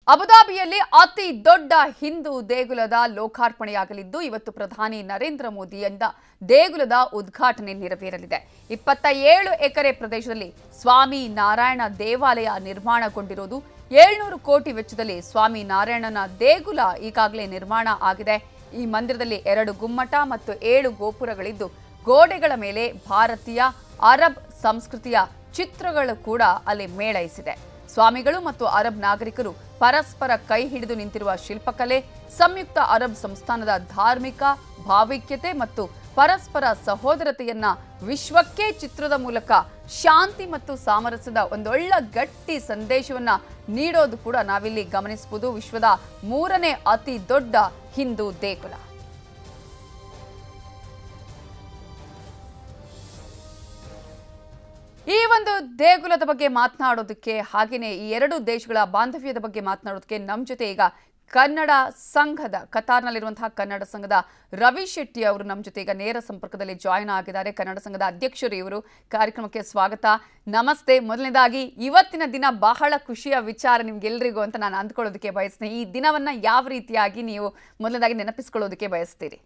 ಅಬುದಾಬಿಯಲ್ಲಿ ಅತಿ ದೊಡ್ಡ ಹಿಂದೂ ದೇಗುಲದ ಲೋಕಾರ್ಪಣೆಯಾಗಲಿದ್ದು ಇವತ್ತು ಪ್ರಧಾನಿ ನರೇಂದ್ರ ಮೋದಿಯಿಂದ ದೇಗುಲದ ಉದ್ಘಾಟನೆ ನೆರವೇರಲಿದೆ ಇಪ್ಪತ್ತ ಏಳು ಎಕರೆ ಪ್ರದೇಶದಲ್ಲಿ ಸ್ವಾಮಿ ನಾರಾಯಣ ದೇವಾಲಯ ನಿರ್ಮಾಣಗೊಂಡಿರೋದು ಏಳ್ನೂರು ಕೋಟಿ ವೆಚ್ಚದಲ್ಲಿ ಸ್ವಾಮಿ ನಾರಾಯಣನ ದೇಗುಲ ಈಗಾಗಲೇ ನಿರ್ಮಾಣ ಆಗಿದೆ ಈ ಮಂದಿರದಲ್ಲಿ ಎರಡು ಗುಮ್ಮಟ ಮತ್ತು ಏಳು ಗೋಪುರಗಳಿದ್ದು ಗೋಡೆಗಳ ಮೇಲೆ ಭಾರತೀಯ ಅರಬ್ ಸಂಸ್ಕೃತಿಯ ಚಿತ್ರಗಳು ಕೂಡ ಅಲ್ಲಿ ಮೇಳೈಸಿದೆ ಸ್ವಾಮಿಗಳು ಮತ್ತು ಅರಬ್ ನಾಗರಿಕರು ಪರಸ್ಪರ ಕೈ ಹಿಡಿದು ನಿಂತಿರುವ ಶಿಲ್ಪಕಲೆ ಸಂಯುಕ್ತ ಅರಬ್ ಸಂಸ್ಥಾನದ ಧಾರ್ಮಿಕ ಭಾವೈಕ್ಯತೆ ಮತ್ತು ಪರಸ್ಪರ ಸಹೋದರತೆಯನ್ನ ವಿಶ್ವಕ್ಕೆ ಚಿತ್ರದ ಮೂಲಕ ಶಾಂತಿ ಮತ್ತು ಸಾಮರಸ್ಯದ ಒಂದೊಳ್ಳೆ ಗಟ್ಟಿ ಸಂದೇಶವನ್ನ ನೀಡೋದು ಕೂಡ ನಾವಿಲ್ಲಿ ಗಮನಿಸಬಹುದು ವಿಶ್ವದ ಮೂರನೇ ಅತಿ ದೊಡ್ಡ ಹಿಂದೂ ದೇಗುಲ ಈ ಒಂದು ದೇಗುಲದ ಬಗ್ಗೆ ಮಾತನಾಡೋದಕ್ಕೆ ಹಾಗೆಯೇ ಈ ಎರಡು ದೇಶಗಳ ಬಾಂಧವ್ಯದ ಬಗ್ಗೆ ಮಾತನಾಡೋದಕ್ಕೆ ನಮ್ಮ ಜೊತೆ ಈಗ ಕನ್ನಡ ಸಂಘದ ಕತಾರ್ನಲ್ಲಿರುವಂತಹ ಕನ್ನಡ ಸಂಘದ ರವಿ ಶೆಟ್ಟಿ ಅವರು ನಮ್ಮ ಜೊತೆ ಈಗ ನೇರ ಸಂಪರ್ಕದಲ್ಲಿ ಜಾಯಿನ್ ಆಗಿದ್ದಾರೆ ಕನ್ನಡ ಸಂಘದ ಅಧ್ಯಕ್ಷರು ಇವರು ಕಾರ್ಯಕ್ರಮಕ್ಕೆ ಸ್ವಾಗತ ನಮಸ್ತೆ ಮೊದಲನೇದಾಗಿ ಇವತ್ತಿನ ದಿನ ಬಹಳ ಖುಷಿಯ ವಿಚಾರ ನಿಮ್ಗೆಲ್ರಿಗೂ ಅಂತ ನಾನು ಅಂದ್ಕೊಳ್ಳೋದಕ್ಕೆ ಬಯಸ್ತೇನೆ ಈ ದಿನವನ್ನ ಯಾವ ರೀತಿಯಾಗಿ ನೀವು ಮೊದಲನೇದಾಗಿ ನೆನಪಿಸ್ಕೊಳ್ಳೋದಕ್ಕೆ ಬಯಸ್ತೀರಿ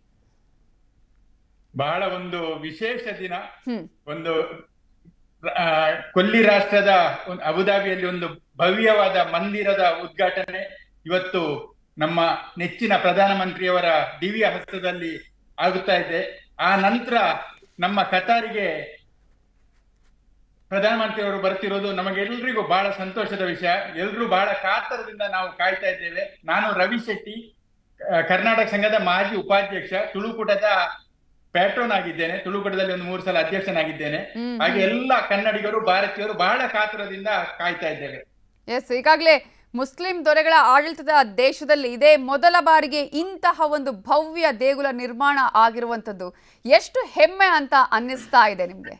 ಬಹಳ ಒಂದು ವಿಶೇಷ ದಿನ ಹ್ಮ್ ಒಂದು ಆ, ಕೊಲ್ಲಿ ರಾಷ್ಟ್ರದ ಒಂದು ಅಬುದಾಬಿಯಲ್ಲಿ ಒಂದು ಭವ್ಯವಾದ ಮಂದಿರದ ಉದ್ಘಾಟನೆ ಇವತ್ತು ನಮ್ಮ ನೆಚ್ಚಿನ ಪ್ರಧಾನಮಂತ್ರಿಯವರ ದಿವ್ಯ ಹಸ್ತದಲ್ಲಿ ಆಗುತ್ತಾ ಇದೆ ಆ ನಂತರ ನಮ್ಮ ಕತಾರಿಗೆ ಪ್ರಧಾನಮಂತ್ರಿಯವರು ಬರ್ತಿರೋದು ನಮಗೆಲ್ಲರಿಗೂ ಬಹಳ ಸಂತೋಷದ ವಿಷಯ ಎಲ್ರೂ ಬಹಳ ಕಾತರದಿಂದ ನಾವು ಕಾಯ್ತಾ ಇದ್ದೇವೆ ನಾನು ರವಿ ಶೆಟ್ಟಿ ಆ, ಕರ್ನಾಟಕ ಸಂಘದ ಮಾಜಿ ಉಪಾಧ್ಯಕ್ಷ ತುಳುಕೂಟದ ಪ್ಯಾಟ್ರೋನ್ ಆಗಿದ್ದೇನೆ ತುಳುಕೂಟದಲ್ಲಿ ಒಂದು ಮೂರು ಸಲ ಅಧ್ಯಕ್ಷನಾಗಿದ್ದೇನೆ ಹ್ಮ್ ಹಾಗೆ ಎಲ್ಲ ಕನ್ನಡಿಗರು ಭಾರತೀಯರು ಬಹಳ ಕಾತರದಿಂದ ಕಾಯ್ತಾ ಇದ್ದೇವೆ ಎಸ್ ಈಗಾಗಲೇ ಮುಸ್ಲಿಂ ದೊರೆಗಳ ಆಡಳಿತದ ದೇಶದಲ್ಲಿ ಇದೇ ಮೊದಲ ಬಾರಿಗೆ ಇಂತಹ ಒಂದು ಭವ್ಯ ದೇಗುಲ ನಿರ್ಮಾಣ ಆಗಿರುವಂಥದ್ದು ಎಷ್ಟು ಹೆಮ್ಮೆ ಅಂತ ಅನ್ನಿಸ್ತಾ ಇದೆ ನಿಮ್ಗೆ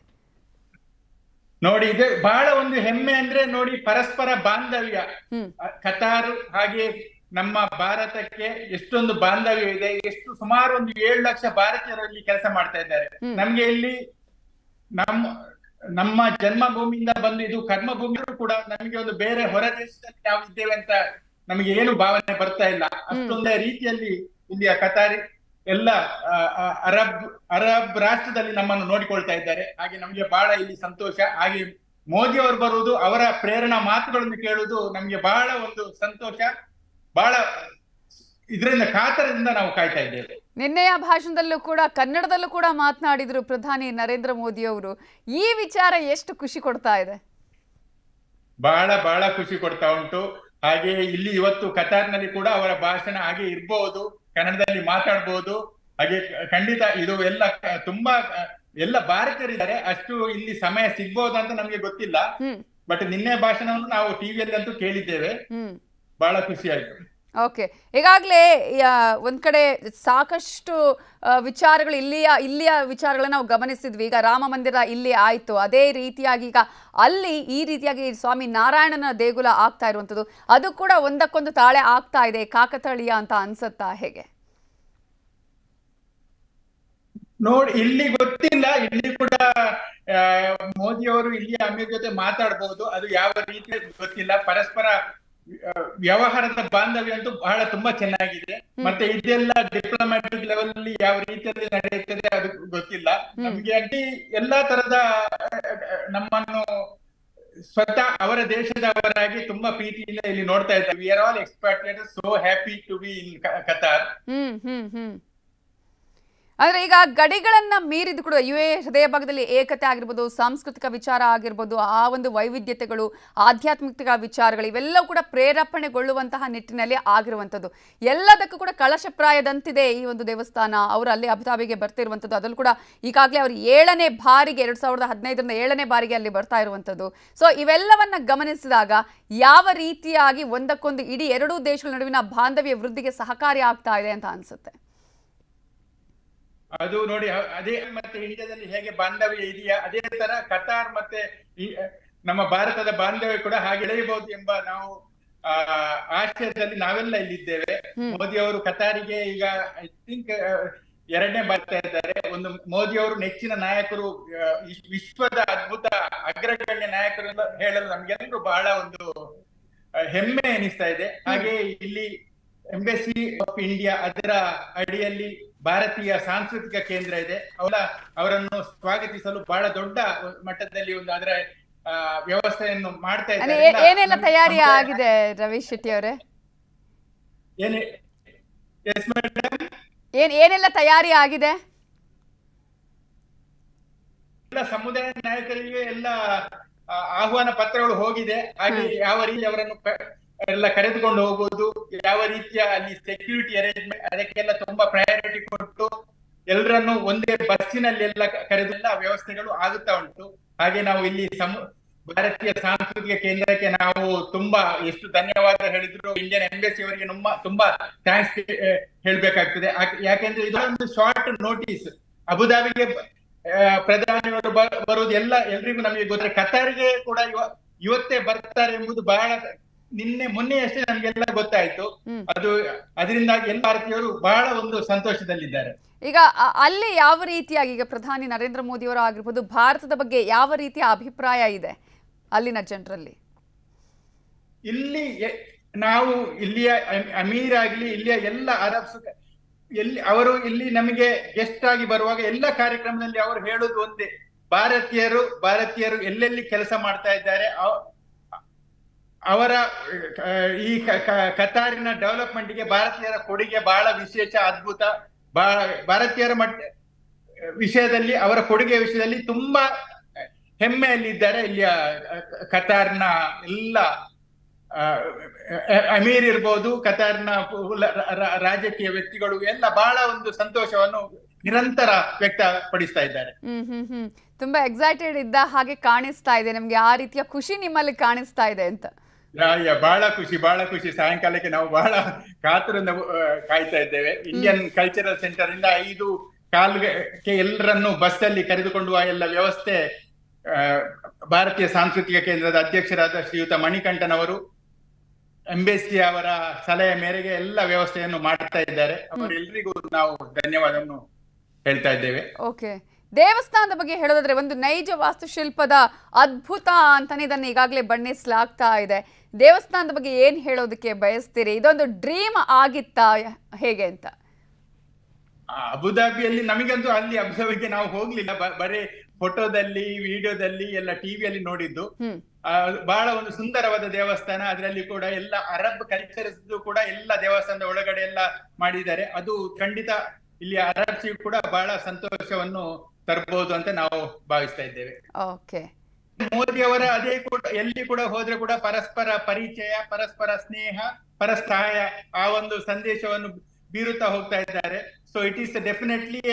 ನೋಡಿ ಇದು ಬಹಳ ಒಂದು ಹೆಮ್ಮೆ ಅಂದ್ರೆ ನೋಡಿ ಪರಸ್ಪರ ಬಾಂಧವ್ಯ ಹ್ಮ್ ಅ- ಕತಾರ್ ಹಾಗೆ ನಮ್ಮ ಭಾರತಕ್ಕೆ ಎಷ್ಟೊಂದು ಬಾಂಧವ್ಯ ಇದೆ ಎಷ್ಟು ಸುಮಾರು ಒಂದು ಏಳು ಲಕ್ಷ ಭಾರತೀಯರು ಇಲ್ಲಿ ಕೆಲಸ ಮಾಡ್ತಾ ಇದ್ದಾರೆ ಹ್ಮ್. ನಮ್ಗೆ ಇಲ್ಲಿ ನಮ್ಮ ನಮ್ಮ ಜನ್ಮಭೂಮಿಯಿಂದ ಬಂದು ಇದು ಕರ್ಮಭೂಮಿ ಕೂಡ ನಮಗೆ ಒಂದು ಬೇರೆ ಹೊರ ದೇಶದಲ್ಲಿ ನಾವು ಇದ್ದೇವೆ ಅಂತ ನಮಗೆ ಏನು ಭಾವನೆ ಬರ್ತಾ ಇಲ್ಲ ಅಷ್ಟೊಂದೇ ರೀತಿಯಲ್ಲಿ ಇಲ್ಲಿಯ ಕತಾರಿ ಎಲ್ಲ ಆ, ಆ, ಅರಬ್ ಅರಬ್ ರಾಷ್ಟ್ರದಲ್ಲಿ ನಮ್ಮನ್ನು ನೋಡಿಕೊಳ್ತಾ ಇದ್ದಾರೆ ಹಾಗೆ ನಮಗೆ ಬಹಳ ಇಲ್ಲಿ ಸಂತೋಷ ಹಾಗೆ ಮೋದಿ ಅವರು ಬರುವುದು ಅವರ ಪ್ರೇರಣಾ ಮಾತುಗಳನ್ನು ಕೇಳುವುದು ನಮಗೆ ಬಹಳ ಒಂದು ಸಂತೋಷ ಬಹಳ ಇದರಿಂದ ಕಾತರದಿಂದ ನಾವು ಕಾಯ್ತಾ ಇದ್ದೇವೆ ನಿನ್ನೆಯ ಭಾಷಣದಲ್ಲೂ ಕೂಡ ಕನ್ನಡದಲ್ಲೂ ಕೂಡ ಮಾತನಾಡಿದ್ರು ಪ್ರಧಾನಿ ನರೇಂದ್ರ ಮೋದಿ ಅವರು ಈ ವಿಚಾರ ಎಷ್ಟು ಖುಷಿ ಕೊಡ್ತಾ ಇದೆ ಬಹಳ ಬಹಳ ಖುಷಿ ಕೊಡ್ತಾ ಉಂಟು ಹಾಗೆ ಇಲ್ಲಿ ಇವತ್ತು ಕತಾರ್ನಲ್ಲಿ ಕೂಡ ಅವರ ಭಾಷಣ ಹಾಗೆ ಇರ್ಬಹುದು ಕನ್ನಡದಲ್ಲಿ ಮಾತಾಡ್ಬೋದು ಹಾಗೆ ಖಂಡಿತ ಇದು ಎಲ್ಲ ಕ- ತುಂಬಾ ಅಹ್, ಎಲ್ಲ ಭಾರತೀಯರಿದ್ದಾರೆ ಅಷ್ಟು ಇಲ್ಲಿ ಸಮಯ ಸಿಗ್ಬಹುದು ಅಂತ ನಮ್ಗೆ ಗೊತ್ತಿಲ್ಲ ಹ್ಮ್ ಬಟ್ ನಿನ್ನೆ ಭಾಷಣವನ್ನು ನಾವು ಟಿವಿಯಲ್ಲಿ ಅಂತೂ ಕೇಳಿದ್ದೇವೆ ಹ್ಮ್ ಬಹಳ ಖುಷಿ ಆಯ್ತು ಓಕೆ ಈಗಾಗಲೇ ಒಂದ್ ಕಡೆ ಸಾಕಷ್ಟು ಆ, ವಿಚಾರಗಳು ಇಲ್ಲಿಯ ಇಲ್ಲಿಯ ವಿಚಾರಗಳನ್ನ ನಾವು ಗಮನಿಸಿದ್ವಿ ಈಗ ರಾಮ ಮಂದಿರ ಇಲ್ಲಿ ಆಯ್ತು ಅದೇ ರೀತಿಯಾಗಿ ಈಗ ಅಲ್ಲಿ ಈ ರೀತಿಯಾಗಿ ಸ್ವಾಮಿ ನಾರಾಯಣನ ದೇಗುಲ ಆಗ್ತಾ ಇರುವಂಥದ್ದು ಅದು ಕೂಡ ಒಂದಕ್ಕೊಂದು ತಾಳೆ ಆಗ್ತಾ ಇದೆ ಕಾಕತಾಳೀಯ ಅಂತ ಅನ್ಸುತ್ತಾ ಹೇಗೆ ನೋಡಿ ಇಲ್ಲಿ ಗೊತ್ತಿಲ್ಲ ಇಲ್ಲಿ ಕೂಡ ಆ, ಮೋದಿ ಅವರು ಇಲ್ಲಿ ಅಮೀರ್ ಜೊತೆ ಮಾತಾಡಬಹುದು ಅದು ಯಾವ ರೀತಿ ಗೊತ್ತಿಲ್ಲ ಪರಸ್ಪರ ಆ, ವ್ಯವಹಾರದ ಬಾಂಧವ್ಯ ಅಂತೂ ಬಹಳ ತುಂಬಾ ಚೆನ್ನಾಗಿದೆ ಮತ್ತೆ ಇದೆಲ್ಲ ಡಿಪ್ಲೊಮ್ಯಾಟಿಕ್ ಲೆವೆಲ್ ಅಲ್ಲಿ ಯಾವ ರೀತಿಯಲ್ಲಿ ನಡೆಯುತ್ತದೆ ಅದು ಗೊತ್ತಿಲ್ಲ ನಮ್ಗೆ ಅಲ್ಲಿ ಎಲ್ಲಾ ತರದ ಆ, ಆ, ನಮ್ಮನ್ನು ಸ್ವತಃ ಅವರ ದೇಶದವರಾಗಿ ತುಂಬಾ ಪ್ರೀತಿಯಿಂದ ಇಲ್ಲಿ ನೋಡ್ತಾ ಇದ್ದಾರೆ we are all expected so happy to be in Qatar hmm hmm hmm ಅಂದ್ರೆ ಈಗ ಗಡಿಗಳನ್ನ ಮೀರಿದ ಕೂಡ ಯು ಎ ಹೃದಯ ಭಾಗದಲ್ಲಿ ಏಕತೆ ಆಗಿರ್ಬೋದು ಸಾಂಸ್ಕೃತಿಕ ವಿಚಾರ ಆಗಿರ್ಬೋದು ಆ ಒಂದು ವೈವಿಧ್ಯತೆಗಳು ಆಧ್ಯಾತ್ಮಿಕ ವಿಚಾರಗಳು ಇವೆಲ್ಲವೂ ಕೂಡ ಪ್ರೇರೇಪಣೆಗೊಳ್ಳುವಂತಹ ನಿಟ್ಟಿನಲ್ಲಿ ಆಗಿರುವಂಥದ್ದು ಎಲ್ಲದಕ್ಕೂ ಕೂಡ ಕಳಶಪ್ರಾಯದಂತಿದೆ ಈ ಒಂದು ದೇವಸ್ಥಾನ ಅವರು ಅಲ್ಲಿ ಅಬುದಾಬಿಗೆ ಬರ್ತಿರುವಂಥದ್ದು ಅದರಲ್ಲೂ ಕೂಡ ಈಗಾಗಲೇ ಅವರು ಏಳನೇ ಬಾರಿಗೆ ಎರಡು ಸಾವಿರದ ಹದಿನೈದರಿಂದ ಏಳನೇ ಬಾರಿಗೆ ಅಲ್ಲಿ ಬರ್ತಾ ಇರುವಂಥದ್ದು ಸೊ ಇವೆಲ್ಲವನ್ನ ಗಮನಿಸಿದಾಗ ಯಾವ ರೀತಿಯಾಗಿ ಒಂದಕ್ಕೊಂದು ಇಡೀ ಎರಡೂ ದೇಶಗಳ ನಡುವಿನ ಬಾಂಧವ್ಯ ವೃದ್ಧಿಗೆ ಸಹಕಾರಿ ಆಗ್ತಾ ಇದೆ ಅಂತ ಅನ್ಸುತ್ತೆ ಅದು ನೋಡಿ ಅ- ಅದೇ ಮತ್ತೆ ಇಂಡಿಯಾದಲ್ಲಿ ಹೇಗೆ ಬಾಂಧವ್ಯ ಇದೆಯಾ ಅದೇ ತರ ಕತಾರ್ ಮತ್ತೆ ಈ- ನಮ್ಮ ಭಾರತದ ಬಾಂಧವ್ಯ ಕೂಡ ಹಾಗೆ ಬೆಳೆಯಬಹುದು ಎಂಬ ನಾವು ಆ ಆಶಯದಲ್ಲಿ ನಾವೆಲ್ಲ ಇಲ್ಲಿದ್ದೇವೆ ಹ್ಮ್. ಮೋದಿ ಅವರು ಕತಾರಿಗೆ ಈಗ ಐ ಥಿಂಕ್ ಎರಡನೇ ಬರ್ತಾ ಇದ್ದಾರೆ ಒಂದು ಮೋದಿ ಅವರು ನೆಚ್ಚಿನ ನಾಯಕರು ಆ, ವಿಶ್- ವಿಶ್ವದ ಅದ್ಭುತ ಅಗ್ರಗಣ್ಯ ನಾಯಕರು ಅಂತ ಹೇಳಲು ನಮ್ಗೆಲ್ಲರೂ ಬಹಳ ಒಂದು ಆ, ಹೆಮ್ಮೆ ಎನಿಸ್ತಾ ಇದೆ ಹಾಗೆ ಇಲ್ಲಿ ಎಂಬೆಸಿ ಆಫ್ ಇಂಡಿಯಾ ಅದರ ಅಡಿಯಲ್ಲಿ ಭಾರತೀಯ ಸಾಂಸ್ಕೃತಿಕ ಕೇಂದ್ರ ಇದೆ ಅವರ ಅವರನ್ನು ಸ್ವಾಗತಿಸಲು ಬಹಳ ದೊಡ್ಡ ಮಟ್ಟದಲ್ಲಿ ಒಂದು ಅದರ ಆ, ವ್ಯವಸ್ಥೆಯನ್ನು ಮಾಡ್ತಾ ಅಂದ್ರೆ ಇದ್ದಾರೆ ಏ- ಏನೆಲ್ಲ ನಮ್ಮ- ತಯಾರಿ ನಮ್ಮ- ಆಗಿದೆ ರವೀಶ್ ಶೆಟ್ಟಿ ಅವರೇ ಏನೇ ಎಸ್ ಮೇಡಮ್ ಏನ್ ಏನೆಲ್ಲ ತಯಾರಿ ಆಗಿದೆ ಎಲ್ಲ ಸಮುದಾಯ ನಾಯಕರಿಗೆ ಎಲ್ಲ ಆ, ಆಹ್ವಾನ ಪತ್ರಗಳು ಹೋಗಿದೆ ಹಾಗೆ ಯಾವ ರೀತಿ ಅವರನ್ನು ಕ- ಎಲ್ಲ ಕರೆದುಕೊಂಡು ಹೋಗುವುದು ಯಾವ ರೀತಿಯ ಅಲ್ಲಿ ಸೆಕ್ಯೂರಿಟಿ ಅರೇಂಜ್ಮೆಂಟ್ ಅದಕ್ಕೆಲ್ಲ ತುಂಬಾ ಪ್ರಯಾರಿಟಿ ಕೊಟ್ಟು ಎಲ್ಲರನ್ನು ಒಂದೇ ಬಸ್ಸಿನಲ್ಲಿ ಎಲ್ಲ ಕರೆದು ಎಲ್ಲ ವ್ಯವಸ್ಥೆಗಳು ಆಗುತ್ತಾ ಉಂಟು ಹಾಗೆ ನಾವು ಇಲ್ಲಿ ಸಮ ಭಾರತೀಯ ಸಾಂಸ್ಕೃತಿಕ ಕೇಂದ್ರಕ್ಕೆ ನಾವು ತುಂಬಾ ಎಷ್ಟು ಧನ್ಯವಾದ ಹೇಳಿದ್ರು ಇಂಡಿಯನ್ ಎಂಬೆಸಿ ಅವರಿಗೆ ನಮ್ಮ ತುಂಬಾ ಥ್ಯಾಂಕ್ಸ್ ಹೇಳ್ಬೇಕಾಗ್ತದೆ ಯಾಕ್- ಯಾಕೆಂದ್ರೆ ಇದೊಂದು ಶಾರ್ಟ್ ನೋಟಿಸ್ ಅಬುದಾಬಿಗೆ ಬ- ಆ, ಪ್ರಧಾನಿಗಳು ಬ- ಬರುವುದು ಎಲ್ಲ ಎಲ್ರಿಗೂ ನಮಗೆ ಗೊತ್ತಿದೆ ಕತಾರಿಗೆ ಕೂಡ ಇವ- ಇವತ್ತೇ ಬರ್ತಾರೆ ಎಂಬುದು ಬಹಳ ನಿನ್ನೆ ಮೊನ್ನೆ ಅಷ್ಟೇ ನಮ್ಗೆಲ್ಲ ಗೊತ್ತಾಯ್ತು ಹ್ಮ್. ಅದು ಅದರಿಂದಾಗಿ ಎಲ್ಲ ಭಾರತೀಯರು ಬಹಳ ಒಂದು ಸಂತೋಷದಲ್ಲಿದ್ದಾರೆ ಈಗ ಅ- ಅಲ್ಲಿ ಯಾವ ರೀತಿಯಾಗಿ ಈಗ ಪ್ರಧಾನಿ ನರೇಂದ್ರ ಮೋದಿ ಅವರು ಆಗಿರ್ಬೋದು ಭಾರತದ ಬಗ್ಗೆ ಯಾವ ರೀತಿಯ ಅಭಿಪ್ರಾಯ ಇದೆ ಅಲ್ಲಿನ ಜನರಲ್ಲಿ ಇಲ್ಲಿ ಎ- ನಾವು ಇಲ್ಲಿಯ ಅಮ್- ಅಮೀರ್ ಆಗ್ಲಿ ಇಲ್ಲಿಯ ಎಲ್ಲ ಅರಬ್ಸ್ ಎಲ್ಲಿ ಅವರು ಇಲ್ಲಿ ನಮಗೆ ಗೆಸ್ಟ್ ಆಗಿ ಬರುವಾಗ ಎಲ್ಲ ಕಾರ್ಯಕ್ರಮದಲ್ಲಿ ಅವರು ಹೇಳುದು ಒಂದೇ ಭಾರತೀಯರು ಭಾರತೀಯರು ಎಲ್ಲೆಲ್ಲಿ ಕೆಲಸ ಮಾಡ್ತಾ ಇದ್ದಾರೆ ಅವ- ಅವರ ಆ, ಈ ಕ- ಕ- ಕತಾರಿನ ಡೆವಲಪ್ಮೆಂಟ್ ಗೆ ಭಾರತೀಯರ ಕೊಡುಗೆ ಬಹಳ ವಿಶೇಷ ಅದ್ಭುತ ಬಹಳ ಭಾರತೀಯರ ಮಟ್ಟ ವಿಷಯದಲ್ಲಿ ಅವರ ಕೊಡುಗೆ ವಿಷಯದಲ್ಲಿ ತುಂಬಾ ಹೆಮ್ಮೆಯಲ್ಲಿದ್ದಾರೆ ಇಲ್ಲಿಯ ಆ, ಕತಾರ್ನ ಎಲ್ಲ ಆ, ಅಮೀರ್ ಇರ್ಬೋದು ಕತಾರ್ನ ಉಲ- ರ- ರಾಜಕೀಯ ವ್ಯಕ್ತಿಗಳು ಎಲ್ಲ ಬಹಳ ಒಂದು ಸಂತೋಷವನ್ನು ನಿರಂತರ ವ್ಯಕ್ತಪಡಿಸ್ತಾ ಇದ್ದಾರೆ ಹ್ಮ್ ಹ್ಮ್ ಹ್ಮ್ ತುಂಬಾ ಎಕ್ಸೈಟೆಡ್ ಇದ್ದ ಹಾಗೆ ಕಾಣಿಸ್ತಾ ಇದೆ ನಮ್ಗೆ ಆ ರೀತಿಯ ಖುಷಿ ನಿಮ್ಮಲ್ಲಿ ಕಾಣಿಸ್ತಾ ಇದೆ ಅಂತ ರಾಯ ಬಹಳ ಖುಷಿ ಬಹಳ ಖುಷಿ ಸಾಯಂಕಾಲಕ್ಕೆ ನಾವು ಬಹಳ ಕಾತುರಿಂದ ಆ, ಕಾಯ್ತಾ ಇದ್ದೇವೆ ಇಂಡಿಯನ್ ಕಲ್ಚರಲ್ ಸೆಂಟರ್ ಇಂದ ಐದು ಕಾಲ್ಗೆ ಎಲ್ಲರನ್ನು ಬಸ್ ಅಲ್ಲಿ ಕರೆದುಕೊಂಡು ಆ ಎಲ್ಲ ವ್ಯವಸ್ಥೆ ಆ, ಭಾರತೀಯ ಸಾಂಸ್ಕೃತಿಕ ಕೇಂದ್ರದ ಅಧ್ಯಕ್ಷರಾದ ಶ್ರೀಯುತ ಮಣಿಕಂಠನ್ ಅವರು ಎಂಬೆಸಿ ಅವರ ಸಲಹೆ ಮೇರೆಗೆ ಎಲ್ಲ ವ್ಯವಸ್ಥೆಯನ್ನು ಮಾಡ್ತಾ ಇದ್ದಾರೆ ಅವರೆಲ್ಲರಿಗೂ ನಾವು ಧನ್ಯವಾದವನ್ನು ಹೇಳ್ತಾ ಇದ್ದೇವೆ ಓಕೆ ದೇವಸ್ಥಾನದ ಬಗ್ಗೆ ಹೇಳೋದಾದ್ರೆ ಒಂದು ನೈಜ ವಾಸ್ತುಶಿಲ್ಪದ ಅದ್ಭುತ ಅಂತಾನೆ ಇದನ್ನು ಈಗಾಗಲೇ ಬಣ್ಣಿಸಲಾಗ್ತಾ ಇದೆ ದೇವಸ್ಥಾನದ ಬಗ್ಗೆ ಏನ್ ಹೇಳೋದಕ್ಕೆ ಬಯಸ್ತೀರಿ ಇದೊಂದು ಡ್ರೀಮ್ ಆಗಿತ್ತಾ ಹೇಗೆ ಅಂತ ಆ, ಅಬುದಾಬಿಯಲ್ಲಿ ನಮಗಂತೂ ಅಲ್ಲಿ ಅಬುದಾಬಿಗೆ ನಾವು ಹೋಗ್ಲಿಲ್ಲ ಬ- ಬರೀ ಫೋಟೋದಲ್ಲಿ ವಿಡಿಯೋದಲ್ಲಿ ಎಲ್ಲ ಟಿವಿಯಲ್ಲಿ ನೋಡಿದ್ದು ಹ್ಮ್ ಆ, ಬಹಳ ಒಂದು ಸುಂದರವಾದ ದೇವಸ್ಥಾನ ಅದರಲ್ಲಿ ಕೂಡ ಎಲ್ಲ ಅರಬ್ ಕಲ್ಚರ್ಸ್ ಕೂಡ ಎಲ್ಲ ದೇವಸ್ಥಾನದ ಒಳಗಡೆ ಎಲ್ಲ ಮಾಡಿದ್ದಾರೆ ಅದು ಖಂಡಿತ ಇಲ್ಲಿ ಅರಬ್ಸಿಗೂ ಕೂಡ ಬಹಳ ಸಂತೋಷವನ್ನು ತರಬಹುದು ಅಂತ ನಾವು ಭಾವಿಸ್ತಾ ಇದ್ದೇವೆ ಓಕೆ ಮೋದಿ ಅವರ ಅದೇ ಕೂಡ ಎಲ್ಲಿ ಕೂಡ ಹೋದ್ರೆ ಕೂಡ ಪರಸ್ಪರ ಪರಿಚಯ ಪರಸ್ಪರ ಸ್ನೇಹ ಪರಸಹಾಯ ಆ ಒಂದು ಸಂದೇಶವನ್ನು ಬೀರುತ್ತಾ ಹೋಗ್ತಾ ಇದ್ದಾರೆ so it is definitely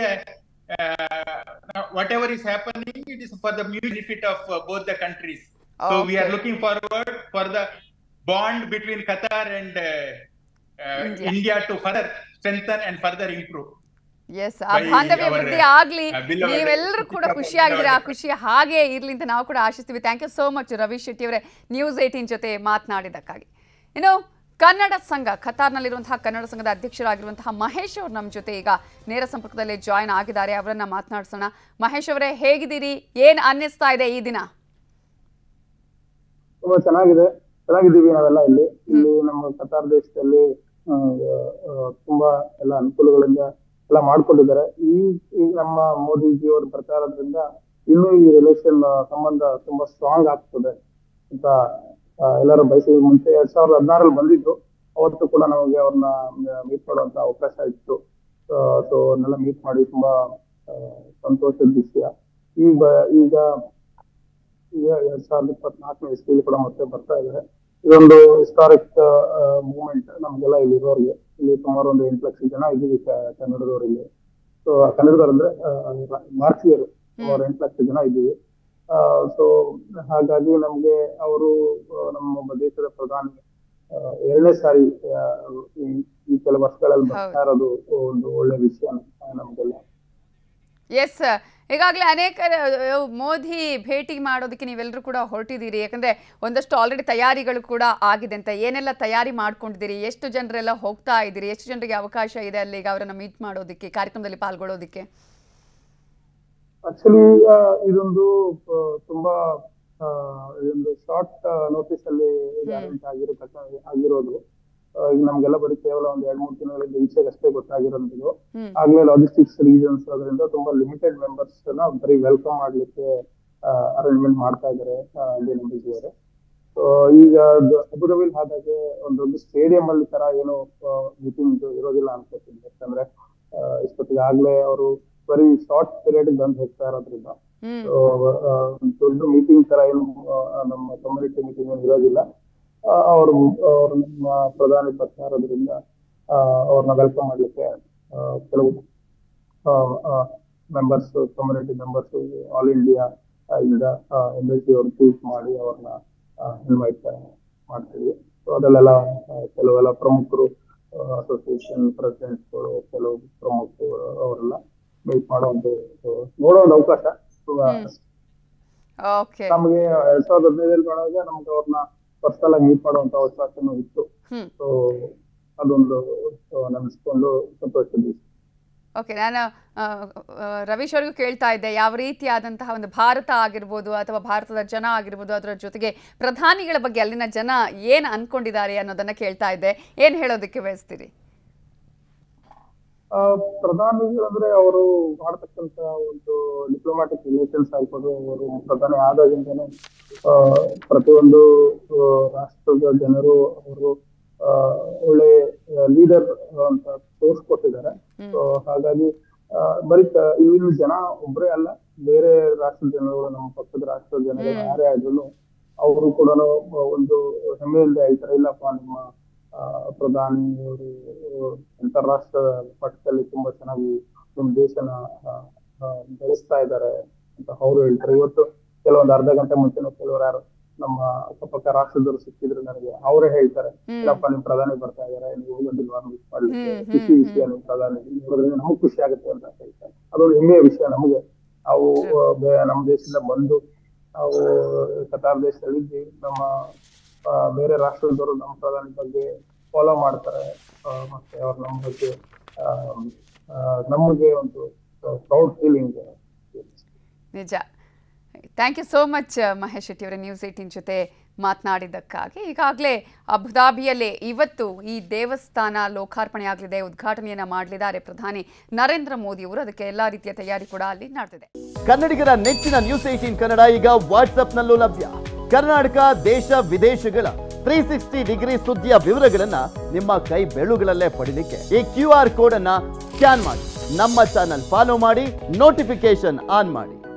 what ever is happening it is for the benefit of both the countries so we are Okay. Looking forward for the bond between Qatar and India. India to further strengthen and further improve ಎಸ್ ಆ By ಬಾಂಧವ್ಯ our, ವೃದ್ಧಿ ಆಗ್ಲಿ uh, beloved ನೀವೆಲ್ಲರೂ ಕೂಡ Deepika ಖುಷಿಯಾಗಿದ್ರೆ ಆ Pandey ಖುಷಿ ಹಾಗೆ ಇರ್ಲಿ ಅಂತ ನಾವು ಕೂಡ ಆಶಿಸ್ತೀವಿ thank you so much Ravi Shetty ಅವರೇ ನ್ಯೂಸ್ ಏಟೀನ್ ಜೊತೆ ಮಾತನಾಡಿದ್ದಕ್ಕಾಗಿ ಇನ್ನು ಕನ್ನಡ ಸಂಘ ಖತಾರ್ನಲ್ಲಿರುವಂತಹ ಕನ್ನಡ ಸಂಘದ ಅಧ್ಯಕ್ಷರಾಗಿರುವಂತಹ ಮಹೇಶ್ ಅವರು ನಮ್ಮ ಜೊತೆ ಈಗ ನೇರ ಸಂಪರ್ಕದಲ್ಲಿ ಜಾಯ್ನ್ ಆಗಿದ್ದಾರೆ ಅವರನ್ನ ಮಾತನಾಡಿಸೋಣ ಮಹೇಶ್ ಅವರೇ ಹೇಗಿದ್ದೀರಿ ಏನ್ ಅನ್ನಿಸ್ತಾ ಇದೆ ಈ ದಿನ ತುಂಬಾ ಚೆನ್ನಾಗಿದೆ ಚೆನ್ನಾಗಿದ್ದೀವಿ ನಾವೆಲ್ಲ ಇಲ್ಲಿ ಇಲ್ಲಿ ನಮ್ಮ ಕತಾರ್ ದೇಶದಲ್ಲಿ ಆ, ಆ, ತುಂಬಾ ಎಲ್ಲ ಅನುಕೂಲಗಳಿಂದ ಎಲ್ಲ ಮಾಡ್ಕೊಂಡಿದ್ದಾರೆ ಈ ಈಗ ನಮ್ಮ ಮೋದಿಜಿ ಅವರು ಬರ್ತಾ ಇರೋದ್ರಿಂದ ಇನ್ನೂ ಈ ರಿಲೇಷನ್ ಸಂಬಂಧ ತುಂಬಾ ಸ್ಟ್ರಾಂಗ್ ಆಗ್ತದೆ ಅಂತ ಆ, ಎಲ್ಲರೂ ಬಯಸಿದ ಮುಂಚೆ ಎರಡ್ ಸಾವಿರದ ಹದಿನಾರಲ್ಲಿ ಬಂದಿದ್ರು ಅವತ್ತು ಕೂಡ ನಮಗೆ ಅವ್ರನ್ನ ಮೀಟ್ ಮಾಡುವಂತ ಅವಕಾಶ ಇತ್ತು ಸೊ ಅವ್ರನ್ನೆಲ್ಲ ಮೀಟ್ ಮಾಡಿ ತುಂಬಾ ಆ, ಸಂತೋಷದ ವಿಷಯ ಈಗ ಈಗ ಈಗ ಎರಡ್ ಸಾವಿರದ ಇಪ್ಪತ್ನಾಲ್ಕನೇ ಇಸ್ವಿಲಿ ಕೂಡ ಮತ್ತೆ ಬರ್ತಾ ಇದೆ ಇದೊಂದು ಹಿಸ್ಟಾರಿಕ್ ಮೂವ್ಮೆಂಟ್ ನಮ್ಗೆಲ್ಲ ಇಲ್ಲಿ ಇರೋರಿಗೆ ಇಲ್ಲಿ ಸುಮಾರು ಒಂದು ಎಂಟು ಲಕ್ಷ ಜನ ಇದ್ದೀವಿ ಕ- ಕನ್ನಡದವರಿಗೆ ಸೊ ಕನ್ನಡದವ್ರು ಅಂದ್ರೆ ಆ, ಭಾರತೀಯರು ಸುಮಾರು ಎಂಟು ಲಕ್ಷ ಜನ ಇದ್ದೀವಿ ಸೊ ಹಾಗಾಗಿ ನಮ್ಗೆ ಅವರು ನಮ್ಮ ದೇಶದ ಪ್ರಧಾನಿ ಆ, ಎರಡನೇ ಸಾರಿ ಆ, ಈ- ಈ ಕೆಲವು ವರ್ಷಗಳಲ್ಲಿ ಬರ್ತಾ ಇರೋದು ಒಂದು ಒಳ್ಳೆ ವಿಷಯ ನಮ್ಗೆಲ್ಲ ಎಸ್ ಈಗಾಗಲೇ ಅನೇಕ ಆ, ಮೋದಿ ಭೇಟಿ ಮಾಡೋದಕ್ಕೆ ನೀವೆಲ್ಲರೂ ಕೂಡ ಹೊರಟಿದ್ದೀರಿ ಯಾಕಂದ್ರೆ ಒಂದಷ್ಟು ಆಲ್ರೆಡಿ ತಯಾರಿಗಳು ಕೂಡ ಆಗಿದೆ ಅಂತ ಏನೆಲ್ಲ ತಯಾರಿ ಮಾಡ್ಕೊಂಡಿದ್ದೀರಿ ಎಷ್ಟು ಜನರೆಲ್ಲ ಹೋಗ್ತಾ ಇದ್ದೀರಿ ಎಷ್ಟು ಜನರಿಗೆ ಅವಕಾಶ ಇದೆ ಅಲ್ಲಿಗೆ ಅವರನ್ನ ಮೀಟ್ ಮಾಡೋದಕ್ಕೆ ಕಾರ್ಯಕ್ರಮದಲ್ಲಿ ಪಾಲ್ಗೊಳ್ಳೋದಕ್ಕೆ ಆಕ್ಚುಲಿ ಇದೊಂದು ಆ, ತುಂಬಾ ಆ, ಇದೊಂದು ಶಾರ್ಟ್ ನೋಟಿಸ್ ಅಲ್ಲಿ ಅರೇಂಜ್ ಆಗಿರತಕ್ಕ ಆಗಿರೋದು ಆ, ಈಗ ನಮ್ಗೆಲ್ಲ ಬರೀ ಕೇವಲ ಒಂದ್ ಎರಡ್ ಮೂರು ದಿನಗಳಿಂದ ಈಚೆಗೆ ಅಷ್ಟೇ ಗೊತ್ತಾಗಿರೋದು ಹ್ಮ್ ಆಗ್ಲೇ ಲಾಜಿಸ್ಟಿಕ್ಸ್ ರೀಸನ್ಸ್ ಅದರಿಂದ ತುಂಬಾ ಲಿಮಿಟೆಡ್ ಮೆಂಬರ್ಸ್ ನ ಬರೀ ವೆಲ್ಕಮ್ ಮಾಡ್ಲಿಕ್ಕೆ ಅರೇಂಜ್ಮೆಂಟ್ ಮಾಡ್ತಾ ಇದ್ದಾರೆ ಇಂಡಿಯನ್ ಎಂಬಸಿ ಅವರು ಸೊ ಈಗ ಅದು ಅಬುದಾಬಿಲ್ ಆದಾಗೆ ಒಂದೊಂದು ಸ್ಟೇಡಿಯಂ ಅಲ್ಲಿ ತರ ಏನೋ ಮೀಟಿಂಗ್ ಇರೋದಿಲ್ಲ ಅನ್ಕೋತೀನಿ ಯಾಕಂದ್ರೆ ಆ, ಇಷ್ಟೊತ್ತಿಗೆ ಆಗ್ಲೇ ಅವರು ಬರೀ ಶಾರ್ಟ್ ಪೀರಿಯಡ್ ಬಂದು ಹೋಗ್ತಾ ಇರೋದ್ರಿಂದ ಹ್ಮ್ So, ಆ, ಒಂದ್ ದೊಡ್ಡ ಮೀಟಿಂಗ್ ತರ ಏನು ಆ, ನಮ್ಮ ಕಮ್ಯುನಿಟಿ ಮೀಟಿಂಗ್ ಏನು ಇರೋದಿಲ್ಲ ಆ, ಅವರು ಅವರು ನಮ್ಮ ಪ್ರಧಾನಿ ಬರ್ತಾ ಇರೋದ್ರಿಂದ ಆ, ಅವ್ರನ್ನ ವೆಲ್ಕಮ್ ಮಾಡ್ಲಿಕ್ಕೆ ಆ, ಕೆಲವು members community members all India ಇಂದ ಎಂಬಸಿ ಅವರು ಚೂಸ್ ಮಾಡಿ ಅವ್ರನ್ನ ಇನ್ವೈಟ್ ಮಾಡ್ತೀವಿ ಸೊ ಅದಲ್ಲೆಲ್ಲ ಆ, ಕೆಲವೆಲ್ಲ ಪ್ರಮುಖರು ಅಸೋಸಿಯೇಷನ್ ಪ್ರೆಸಿಡೆಂಟ್ಗಳು ಕೆಲವು ಪ್ರಮುಖರು ಅವರೆಲ್ಲ ಮೀಟ್ ಮಾಡೋ ಒಂದು ಆ, ನೋಡೋ ಒಂದು ಅವಕಾಶ So, ಆ, ಹ್ಮ್. ಓಕೆ ನಮಗೆ ಎರಡ್ ಸಾವಿರದ ಹದಿನೈದಲ್ಲಿ ಮಾಡುವಾಗ ನಮ್ಗೆ ಅವ್ರನ್ನ ಪರ್ಸನಲ್ ಆಗಿ ಮೀಟ್ ಮಾಡುವಂತ ಅವಕಾಶನೂ ಇತ್ತು ಹ್ಮ್ ಸೊ ಅದೊಂದು ನೆನೆಸ್ಕೊಂಡು ಸಂತೋಷದ ವಿಷಯ ಓಕೆ ನಾನು ಆ, ಆ, ರವೀಶ್ ಅವ್ರಿಗೂ ಕೇಳ್ತಾ ಇದ್ದೆ ಯಾವ ರೀತಿಯಾದಂತಹ ಒಂದು ಭಾರತ ಆಗಿರ್ಬೋದು ಅಥವಾ ಭಾರತದ ಜನ ಆಗಿರ್ಬೋದು ಅದರ ಜೊತೆಗೆ ಪ್ರಧಾನಿಗಳ ಬಗ್ಗೆ ಅಲ್ಲಿನ ಜನ ಏನು ಅನ್ಕೊಂಡಿದ್ದಾರೆ ಅನ್ನೋದನ್ನ ಕೇಳ್ತಾ ಇದ್ದೆ ಏನು ಹೇಳೋದಕ್ಕೆ ಬಯಸ್ತೀರಿ ಆ, ಪ್ರಧಾನಿಗಳಂದ್ರೆ ಅವರು ಮಾಡತಕ್ಕಂತ ಒಂದು ಡಿಪ್ಲೊಮ್ಯಾಟಿಕ್ ರಿಲೇಷನ್ಸ್ ಆಗ್ಬೋದು ಅವರು ಪ್ರಧಾನಿ ಆದಾಗಿಂದನೂ ಆ, ಪ್ರತಿಯೊಂದು ಆ, ರಾಷ್ಟ್ರದ ಜನರು ಅವರು ಆ, ಒಳ್ಳೆ ಲೀಡರ್ ಅಂತ ತೋರಿಸ್ಕೊಟ್ಟಿದ್ದಾರೆ ಹ್ಮ್. ಸೊ ಹಾಗಾಗಿ ಆ, ಬರೀ ಕ- ಇಲ್ಲಿನ ಜನ ಒಬ್ಬರೇ ಅಲ್ಲ ಬೇರೆ ರಾಷ್ಟ್ರದ ಜನಗಳು ನಮ್ಮ ಪಕ್ಕದ ರಾಷ್ಟ್ರದ ಜನಗಳು ಹ್ಮ್. ಯಾರೇ ಆದ್ರೂ ಅವರು ಕೂಡ ಒಂದು ಹೆಮ್ಮೆಯಿಂದ ಹೇಳ್ತಾರೆ ಇಲ್ಲಪ್ಪ ನಿಮ್ಮ ಆ, ಪ್ರಧಾನಿ ಅವರು ಅಂತಾರಾಷ್ಟ್ರ ಮಟ್ಟದಲ್ಲಿ ತುಂಬಾ ಚೆನ್ನಾಗಿ ನಮ್ಮ ದೇಶನ ಆ, ಆ, ಬೆಳೆಸ್ತಾ ಇದ್ದಾರೆ ಅಂತ ಅವರು ಹೇಳ್ತಾರೆ ಇವತ್ತು ಕೆಲವೊಂದು ಅರ್ಧ ಗಂಟೆ ಮುಂಚೆನೂ ಕೆಲವರು ಯಾರು ನಮ್ಮ ಅಕ್ಕಪಕ್ಕ ರಾಷ್ಟ್ರದವರು ಸಿಕ್ಕಿದ್ರು ನನಗೆ ಅವರೇ ಹೇಳ್ತಾರೆ ಹ್ಮ್. ಇಲ್ಲಪ್ಪ ನಿಮ್ ಪ್ರಧಾನಿ ಬರ್ತಾ ಇದಾರೆ ನೀವು ಹೋಗೋದಿಲ್ವಾ ವಿಶ್ ಮಾಡ್ಲಿಕ್ಕೆ ಹ್ಮ್, ಹ್ಮ್, ಖುಷಿ ವಿಷಯ ನಿಮ್ ಪ್ರಧಾನಿ ನೋಡಿದ್ರೆ ನಮಗ್ ಖುಷಿ ಆಗುತ್ತೆ ಅಂತ ಹೇಳ್ತಾರೆ ಅದೊಂದು ಹೆಮ್ಮೆಯ ವಿಷಯ ನಮಗೆ ನಾವು ಆ, ಬೇ- ನಮ್ಮ ದೇಶದಿಂದ ಬಂದು ನಾವು ಕತಾರ್ ದೇಶದಲ್ಲಿ ಇದ್ವಿ. ನಮ್ಮ ಆ, ಬೇರೆ ರಾಷ್ಟ್ರದವರು ನಮ್ಮ ಪ್ರಧಾನಿ ಬಗ್ಗೆ ಫಾಲೋ ಮಾಡ್ತಾರೆ ಆ, ಮತ್ತೆ ಅವ್ರು ನಮ್ಮ ಬಗ್ಗೆ ಆ, ಆ, ನಮಗೆ ಒಂದು ಪ್ರೌಡ್ ಫೀಲಿಂಗ್ ನಿಜ thank you so much Mahesh Shetty ಅವರ ನ್ಯೂಸ್ ಏಟಿನ್ ಜೊತೆ ಮಾತನಾಡಿದ್ದಕ್ಕಾಗಿ ಈಗಾಗಲೇ ಅಬುದಾಬಿಯಲ್ಲೇ ಇವತ್ತು ಈ ದೇವಸ್ಥಾನ ಲೋಕಾರ್ಪಣೆ ಆಗಲಿದೆ ಉದ್ಘಾಟನೆಯನ್ನ ಮಾಡಲಿದ್ದಾರೆ ಪ್ರಧಾನಿ ನರೇಂದ್ರ ಮೋದಿ ಅವರು ಅದಕ್ಕೆ ಎಲ್ಲ ರೀತಿಯ ತಯಾರಿ ಕೂಡ ಅಲ್ಲಿ ನಡೆದಿದೆ ಕನ್ನಡಿಗರ ನೆಚ್ಚಿನ ನ್ಯೂಸ್ ಏಟೀನ್ ಕನ್ನಡ ಈಗ ವಾಟ್ಸ್ಆಪ್ನಲ್ಲೂ ಲಭ್ಯ ಕರ್ನಾಟಕ ದೇಶ ವಿದೇಶಗಳ ತ್ರೀ ಸಿಕ್ಸ್ಟಿ ಡಿಗ್ರಿ ಸುದ್ದಿಯ ವಿವರಗಳನ್ನ ನಿಮ್ಮ ಕೈ ಬೆಳುಗಳಲ್ಲೇ ಪಡಿಲಿಕ್ಕೆ ಈ ಕ್ಯೂ ಆರ್ ಕೋಡ್ ಅನ್ನ ಸ್ಕ್ಯಾನ್ ಮಾಡಿ ನಮ್ಮ ಚಾನಲ್ ಫಾಲೋ ಮಾಡಿ ನೋಟಿಫಿಕೇಶನ್ ಆನ್ ಮಾಡಿ